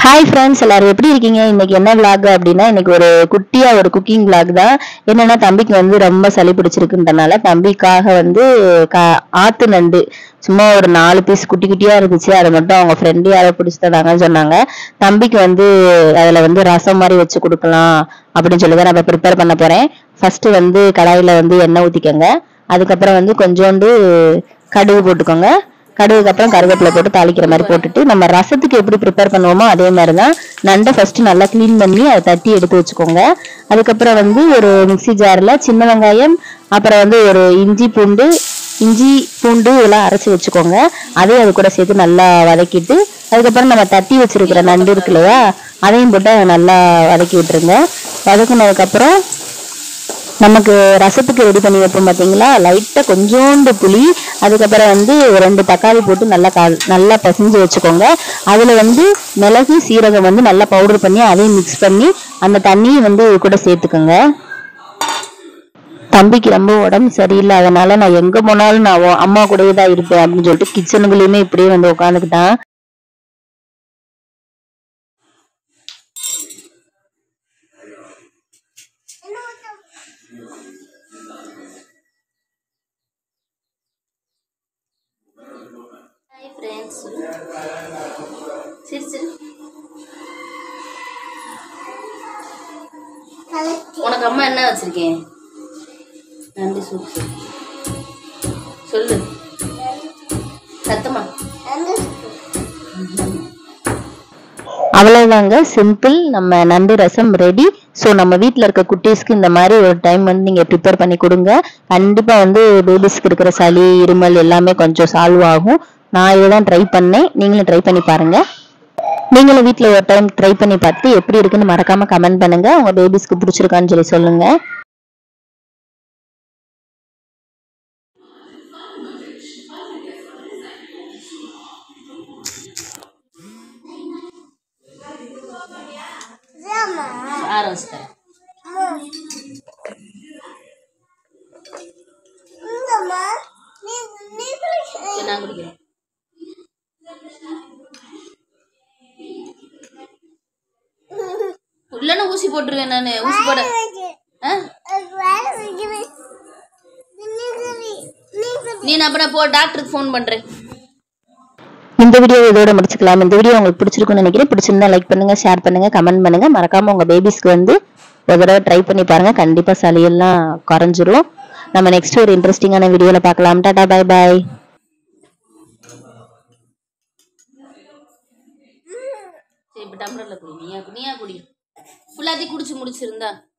Hi friends எல்லாரும் எப்படி இருக்கீங்க இன்னைக்கு என்ன vlog அப்படின்னா இன்னைக்கு ஒரு குட்டியா ஒரு குக்கிங் vlog தான் என்னன்னா தம்பிக்கு வந்து ரொம்ப சளி பிடிச்சிருக்குன்றனால தம்பிக்காக வந்து கா- ஆத்து நண்டு சும்மா ஒரு நாலு பீஸ் குட்டி குட்டியா இருந்துச்சு அதை மட்டும் அவங்க ஃப்ரெண்டு யாரோ பிடிச்சி தந்தாங்கன்னு சொன்னாங்க தம்பிக்கு வந்து அதுல வந்து ரசம் மாதிரி வச்சு கொடுக்கலாம் அப்படின்னு சொல்லி தான் நான் ப்ரிப்பேர் பண்ண போறேன் ஃபர்ஸ்ட் வந்து கடாயில வந்து எண்ணெய் ஊத்திக்கோங்க அதுக்கப்புறம் வந்து கொஞ்சோண்டு கடுகு போட்டுக்கோங்க கடுகுக்கு அப்புறம் கருவேப்பிலை போட்டு தாளிக்கிற மாதிரி போட்டுட்டு நம்ம ரசத்துக்கு எப்படி ப்ரிப்பேர் பண்ணுவோமோ அதே மாதிரி தான் நண்டை ஃபர்ஸ்ட் நல்லா க்ளீன் பண்ணி அதை தட்டி எடுத்து வச்சுக்கோங்க அதுக்கப்புறம் வந்து ஒரு மிக்ஸி ஜாரில் சின்ன வெங்காயம் அப்புறம் வந்து ஒரு இஞ்சி பூண்டு இஞ்சி பூண்டு இதெல்லாம் அரைச்சி வச்சுக்கோங்க அதையும் அது கூட சேர்த்து நல்லா வதக்கிட்டு அதுக்கப்புறம் நம்ம தட்டி வச்சிருக்கிற நண்டு இருக்கு இல்லையா அதையும் போட்டு நல்லா வதக்கி விட்டுருங்க வதக்குனதுக்கப்புறம் நமக்கு ரசத்துக்கு ரெடி பண்ணி வைப்போம் பார்த்தீங்களா லைட்டாக கொஞ்சோண்டு புளி அதுக்கப்புறம் வந்து ஒரு ரெண்டு தக்காளி போட்டு நல்லா கா நல்லா பிசைஞ்சு வச்சுக்கோங்க அதில் வந்து மிளகு சீரகம் வந்து நல்லா பவுடர் பண்ணி அதையும் மிக்ஸ் பண்ணி அந்த தண்ணியை வந்து இது கூட சேர்த்துக்கோங்க தம்பிக்கு ரொம்ப உடம்பு சரியில்லை அதனால நான் எங்க போனாலும் நான் உன் அம்மா கூடயே தான் இருப்பேன் அப்படின்னு சொல்லிட்டு கிச்சனுக்குள்ளேயுமே இப்படியே வந்து உட்காந்துக்கிட்டான் ஹாய் ஃப்ரெண்ட்ஸ் சரி சரி உனக்கு அம்மா என்ன வச்சிருக்கேன் நன்றி சூப் சொல்லு சொல்லு சத்தமா அவ்வளவுதாங்க சிம்பிள் நம்ம நண்டு ரசம் ரெடி ஸோ நம்ம வீட்டில் இருக்க குட்டீஸ்க்கு இந்த மாதிரி ஒரு டைம் வந்து நீங்கள் ப்ரிப்பேர் பண்ணி கொடுங்க கண்டிப்பாக வந்து பேபிஸ்க்கு இருக்கிற சளி இருமல் எல்லாமே கொஞ்சம் சால்வ் ஆகும் நான் இதை தான் ட்ரை பண்ணேன் நீங்களும் ட்ரை பண்ணி பாருங்க நீங்களும் வீட்டில் ஒரு டைம் ட்ரை பண்ணி பார்த்து எப்படி இருக்குன்னு மறக்காம கமெண்ட் பண்ணுங்க உங்க பேபிஸ்க்கு பிடிச்சிருக்கான்னு சொல்லி சொல்லுங்க ஆரம்பிச்சிட்டேன் நான் குடிக்கிறேன் உள்ளன ஊசி போட்டுருவேன் நானு ஊசி போட ஆ? நீ நான் அப்புறம் போ டாக்டருக்கு ஃபோன் பண்றேன் இந்த வீடியோ இதோட முடிச்சுக்கலாம் இந்த வீடியோ உங்களுக்கு பிடிச்சிருக்கும்னு நினைக்கிறேன் பிடிச்சிருந்தா லைக் பண்ணுங்க ஷேர் பண்ணுங்க கமெண்ட் பண்ணுங்க மறக்காம உங்க பேபிஸ்க்கு வந்து ஒரு தடவை ட்ரை பண்ணி பாருங்க கண்டிப்பா சளியெல்லாம் குறைஞ்சிரும் நம்ம நெக்ஸ்ட் ஒரு இன்ட்ரெஸ்டிங்கான வீடியோல பார்க்கலாம் டாடா பை பாய் சரி இப்போ டம்ளர்ல குடி நீயா நீயா குடி ஃபுல்லாத்தையும் குடிச்சு முடிச்சிருந்தா